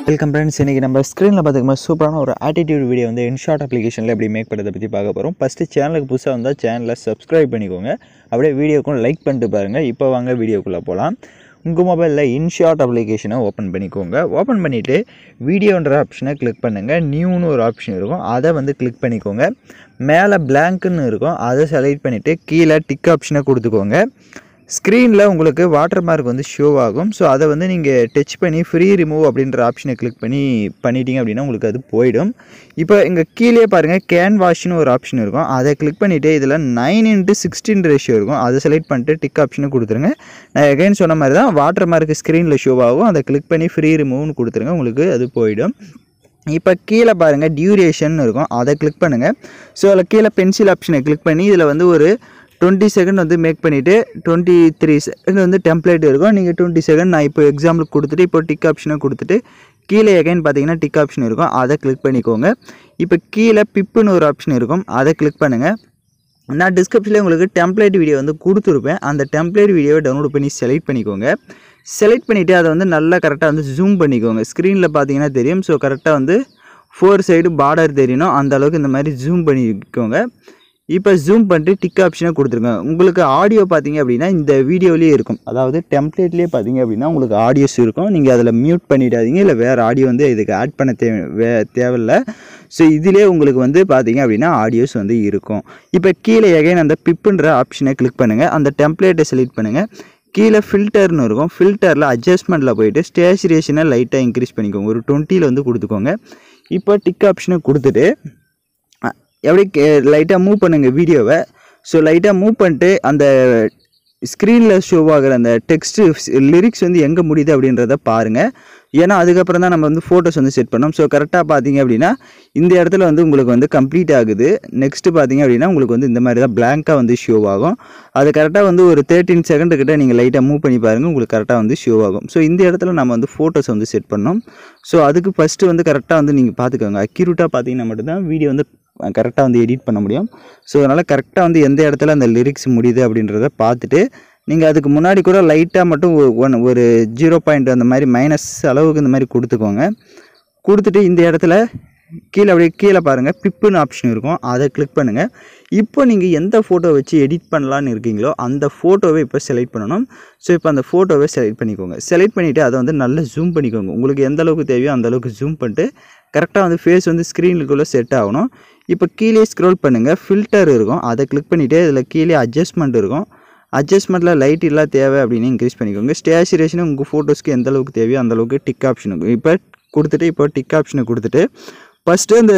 welcome friends இன்றைக்கி நம்ம ஸ்க்ரீனில் பார்த்துக்கமா சூப்பரான ஒரு ஆட்டிடியூட் வீடியோ வந்து இன்ஷார்ட் அப்ளிகேஷனில் எப்படி மேக் பண்ணுறதை பற்றி பார்க்க போகிறோம் ஃபஸ்ட்டு சேனலுக்கு புதுசாக வந்தால் சேனலை சப்ஸ்கிரைப் பண்ணிக்கோங்க அப்படியே வீடியோக்கும் லைக் பண்ணிட்டு பாருங்கள் இப்போ வாங்க வீடியோக்குள்ளே போகலாம் உங்கள் மொபைலில் இன்ஷார்ட் அப்ளிகேஷனை ஓப்பன் பண்ணிக்கோங்க ஓப்பன் பண்ணிவிட்டு வீடியோன்ற ஆப்ஷனை கிளிக் பண்ணுங்கள் நியூன்னு ஒரு ஆப்ஷன் இருக்கும் அதை வந்து கிளிக் பண்ணிக்கோங்க மேலே பிளாங்க்குன்னு இருக்கும் அதை செலக்ட் பண்ணிவிட்டு கீழே டிக் ஆப்ஷனை கொடுத்துக்கோங்க ஸ்க்ரீனில் உங்களுக்கு வாட்டர் மார்க் வந்து ஷோ ஆகும் ஸோ அதை வந்து நீங்கள் டச் பண்ணி ஃப்ரீ ரிமூவ் அப்படின்ற ஆப்ஷனை கிளிக் பண்ணி பண்ணிட்டீங்க அப்படின்னா உங்களுக்கு அது போயிடும் இப்போ இங்கே கீழே பாருங்கள் கேன் வாஷ்னு ஒரு ஆப்ஷன் இருக்கும் அதை கிளிக் பண்ணிவிட்டு இதில் நைன் இன்ட்டு சிக்ஸ்டீன் ரேஷியோ இருக்கும் அதை செலக்ட் பண்ணிட்டு டிக் ஆப்ஷனை கொடுத்துருங்க நான் எகைன் சொன்ன மாதிரி தான் வாட்டர் மார்க் ஸ்க்ரீனில் ஷோ ஆகும் அதை கிளிக் பண்ணி ஃப்ரீ ரிமூவ்னு கொடுத்துருங்க உங்களுக்கு அது போயிடும் இப்போ கீழே பாருங்கள் டியூரேஷன் இருக்கும் அதை கிளிக் பண்ணுங்கள் ஸோ அதில் கீழே பென்சில் ஆப்ஷனை கிளிக் பண்ணி இதில் வந்து ஒரு டுவெண்ட்டி செகண்ட் வந்து மேக் பண்ணிவிட்டு டுவெண்ட்டி த்ரீ செகண்ட் வந்து டெம்ப்ளேட் இருக்கும் நீங்கள் டுவெண்ட்டி செகண்ட் நான் இப்போ எக்ஸாம்பிளுக்கு கொடுத்துட்டு இப்போ டிக் ஆப்ஷனை கொடுத்துட்டு கீழே எகைன் பார்த்தீங்கன்னா டிக் ஆப்ஷன் இருக்கும் அதை கிளிக் பண்ணிக்கோங்க இப்போ கீழே பிப்புன்னு ஒரு ஆப்ஷன் இருக்கும் அதை கிளிக் பண்ணுங்கள் நான் டிஸ்கிரிப்ஷனில் உங்களுக்கு டெம்ப்ளேட் வீடியோ வந்து கொடுத்துருப்பேன் அந்த டெம்ப்ளேட் வீடியோவை டவுன்லோட் பண்ணி செலக்ட் பண்ணிக்கோங்க செலக்ட் பண்ணிவிட்டு அதை வந்து நல்லா கரெக்டாக வந்து ஜூம் பண்ணிக்கோங்க ஸ்க்ரீனில் பார்த்தீங்கன்னா தெரியும் ஸோ கரெக்டாக வந்து ஃபோர் சைடு பார்டர் தெரியணும் அந்த அளவுக்கு இந்த மாதிரி ஜூம் பண்ணிக்கோங்க இப்போ ஜூம் பண்ணிட்டு டிக் ஆப்ஷனை கொடுத்துருங்க உங்களுக்கு ஆடியோ பார்த்தீங்க அப்படின்னா இந்த வீடியோலேயே இருக்கும் அதாவது டெம்ப்ளேட்லேயே பார்த்தீங்க அப்படின்னா உங்களுக்கு ஆடியோஸ் இருக்கும் நீங்கள் அதில் மியூட் பண்ணிடாதீங்க இல்லை வேறு ஆடியோ வந்து இதுக்கு ஆட் பண்ண தேவை வே தேவையில்ல ஸோ இதிலே உங்களுக்கு வந்து பார்த்தீங்க அப்படின்னா ஆடியோஸ் வந்து இருக்கும் இப்போ கீழே எகைன் அந்த பிப்புன்ற ஆப்ஷனை கிளிக் பண்ணுங்கள் அந்த டெம்ப்ளேட்டை செலக்ட் பண்ணுங்கள் கீழே ஃபில்டர்னு இருக்கும் ஃபில்டரில் அட்ஜஸ்ட்மெண்ட்டில் போயிட்டு ஸ்டேச்சுரேஷனை லைட்டாக இன்க்ரீஸ் பண்ணிக்கோங்க ஒரு டுவெண்ட்டியில் வந்து கொடுத்துக்கோங்க இப்போ டிக் ஆப்ஷனை கொடுத்துட்டு அஹ், எப்படி லைட்டாக மூவ் பண்ணுங்கள் வீடியோவை ஸோ லைட்டாக மூவ் பண்ணிட்டு அந்த ஸ்க்ரீனில் ஷோ ஆகிற அந்த டெக்ஸ்ட்டு லிரிக்ஸ் வந்து எங்கே முடியுது அப்படின்றத பாருங்கள் ஏன்னா அதுக்கப்புறம் தான் நம்ம வந்து ஃபோட்டோஸ் வந்து செட் பண்ணோம் ஸோ கரெக்டாக பார்த்தீங்க அப்படின்னா இந்த இடத்துல வந்து உங்களுக்கு வந்து கம்ப்ளீட் ஆகுது நெக்ஸ்ட்டு பார்த்தீங்க அப்படின்னா உங்களுக்கு வந்து இந்த மாதிரி தான் பிளாங்காக வந்து ஷோ ஆகும் அது கரெக்டாக வந்து ஒரு தேர்ட்டின் செகண்ட் கிட்ட நீங்கள் லைட்டாக மூவ் பண்ணி பாருங்கள் உங்களுக்கு கரெக்டாக வந்து ஷோ ஆகும் ஸோ இந்த இடத்துல நம்ம வந்து ஃபோட்டோஸ் வந்து செட் பண்ணோம் ஸோ அதுக்கு ஃபஸ்ட்டு வந்து கரெக்டாக வந்து நீங்கள் பார்த்துக்கோங்க அக்யூரேட்டாக பார்த்தீங்கன்னா மட்டும்தான் வீடியோ வந்து கரெக்டாக வந்து எடிட் பண்ண முடியும் ஸோ அதனால் கரெக்டாக வந்து எந்த இடத்துல அந்த லிரிக்ஸ் முடியுது அப்படின்றத பார்த்துட்டு நீங்கள் அதுக்கு முன்னாடி கூட லைட்டாக மட்டும் ஒ- ஒன் ஒரு ஜீரோ பாயிண்ட் அந்த மாதிரி மைனஸ் அளவுக்கு இந்த மாதிரி கொடுத்துக்கோங்க கொடுத்துட்டு இந்த இடத்துல கீழே அப்படியே கீழே பாருங்கள் பிப்புன்னு ஆப்ஷன் இருக்கும் அதை கிளிக் பண்ணுங்கள் இப்போ நீங்கள் எந்த ஃபோட்டோ வச்சு எடிட் பண்ணலான்னு இருக்கீங்களோ அந்த ஃபோட்டோவை இப்போ செலக்ட் பண்ணணும் ஸோ இப்போ அந்த ஃபோட்டோவை செலக்ட் பண்ணிக்கோங்க செலக்ட் பண்ணிவிட்டு அதை வந்து நல்லா ஜூம் பண்ணிக்கோங்க உங்களுக்கு எந்த அளவுக்கு தேவையோ அந்த அளவுக்கு ஜூம் பண்ணிட்டு கரெக்டாக வந்து ஃபேஸ் வந்து ஸ்க்ரீனுக்குள்ளே செட் ஆகணும் இப்போ கீழே ஸ்க்ரோல் பண்ணுங்கள் ஃபில்டர் இருக்கும் அதை கிளிக் பண்ணிவிட்டு இதில் கீழே அட்ஜஸ்ட்மெண்ட் இருக்கும் அட்ஜஸ்ட்மெண்ட்டில் லைட் எல்லாம் தேவை அப்படின்னு இன்க்ரீஸ் பண்ணிக்கோங்க ஸ்டேச்சுரேஷன் உங்கள் ஃபோட்டோஸ்க்கு எந்த அளவுக்கு தேவையோ அந்த அளவுக்கு டிக் ஆப்ஷன் இருக்கும் இப்போ கொடுத்துட்டு இப்போ டிக் ஆப்ஷனை கொடுத்துட்டு ஃபஸ்ட்டு அந்த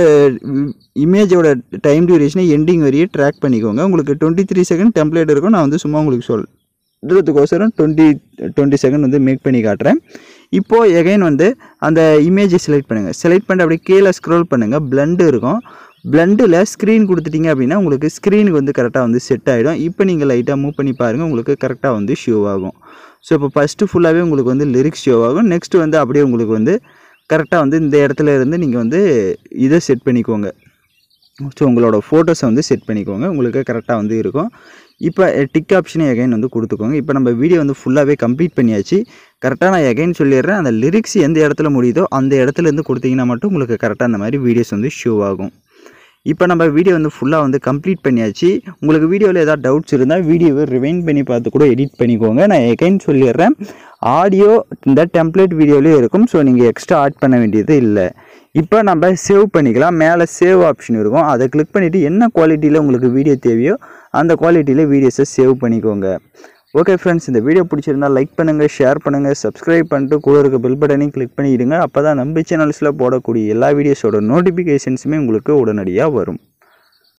இமேஜோட டைம் டியூரேஷனை எண்டிங் வரையும் ட்ராக் பண்ணிக்கோங்க உங்களுக்கு டுவெண்ட்டி த்ரீ செகண்ட் டெம்ப்ளேட் இருக்கும் நான் வந்து சும்மா உங்களுக்கு சொல் இதுக்கோசரம் டுவெண்ட்டி டுவெண்ட்டி செகண்ட் வந்து மேக் பண்ணி காட்டுறேன் இப்போது எகைன் வந்து அந்த இமேஜை செலக்ட் பண்ணுங்கள் செலக்ட் பண்ணிட்டு அப்படியே கீழே ஸ்க்ரோல் பண்ணுங்கள் பிளண்டு இருக்கும் பிளண்டில் ஸ்க்ரீன் கொடுத்துட்டீங்க அப்படின்னா உங்களுக்கு ஸ்க்ரீனுக்கு வந்து கரெக்டாக வந்து செட் ஆகிடும் இப்போ நீங்கள் லைட்டாக மூவ் பண்ணி பாருங்கள் உங்களுக்கு கரெக்டாக வந்து ஷோ ஆகும் ஸோ இப்போ ஃபஸ்ட்டு ஃபுல்லாகவே உங்களுக்கு வந்து லிரிக்ஸ் ஷோ ஆகும் நெக்ஸ்ட் வந்து அப்படியே உங்களுக்கு வந்து கரெக்டாக வந்து இந்த இடத்துல இருந்து நீங்கள் வந்து இதை செட் பண்ணிக்கோங்க ஸோ உங்களோட ஃபோட்டோஸை வந்து செட் பண்ணிக்கோங்க உங்களுக்கு கரெக்டாக வந்து இருக்கும் இப்போ டிக் ஆப்ஷனை எகைன் வந்து கொடுத்துக்கோங்க இப்போ நம்ம வீடியோ வந்து ஃபுல்லாகவே கம்ப்ளீட் பண்ணியாச்சு கரெக்டாக நான் எகைன் சொல்லிடுறேன் அந்த லிரிக்ஸ் எந்த இடத்துல முடியுதோ அந்த இடத்துல இருந்து கொடுத்தீங்கன்னா மட்டும் உங்களுக்கு கரெக்டாக அந்த மாதிரி வீடியோஸ் வந்து ஷோ ஆகும் இப்போ நம்ம வீடியோ வந்து ஃபுல்லாக வந்து கம்ப்ளீட் பண்ணியாச்சு உங்களுக்கு வீடியோவில் ஏதாவது டவுட்ஸ் இருந்தால் வீடியோவை ரிவைன் பண்ணி பார்த்து கூட எடிட் பண்ணிக்கோங்க நான் எகைன் சொல்லிடுறேன் ஆடியோ இந்த டெம்ப்ளேட் வீடியோலேயே இருக்கும் ஸோ நீங்கள் எக்ஸ்ட்ரா ஆட் பண்ண வேண்டியது இல்லை இப்போ நம்ம சேவ் பண்ணிக்கலாம் மேலே சேவ் ஆப்ஷன் இருக்கும் அதை கிளிக் பண்ணிவிட்டு என்ன குவாலிட்டியில் உங்களுக்கு வீடியோ தேவையோ அந்த குவாலிட்டியில் வீடியோஸை சேவ் பண்ணிக்கோங்க ஓகே ஃப்ரெண்ட்ஸ் இந்த வீடியோ பிடிச்சிருந்தா லைக் பண்ணுங்கள் ஷேர் பண்ணுங்கள் சப்ஸ்கிரைப் பண்ணிட்டு கூட இருக்க பெல் பட்டனையும் கிளிக் பண்ணிடுங்க அப்போ தான் நம்ம சேனல்ஸில் போடக்கூடிய எல்லா வீடியோஸோட நோட்டிஃபிகேஷன்ஸுமே உங்களுக்கு உடனடியாக வரும்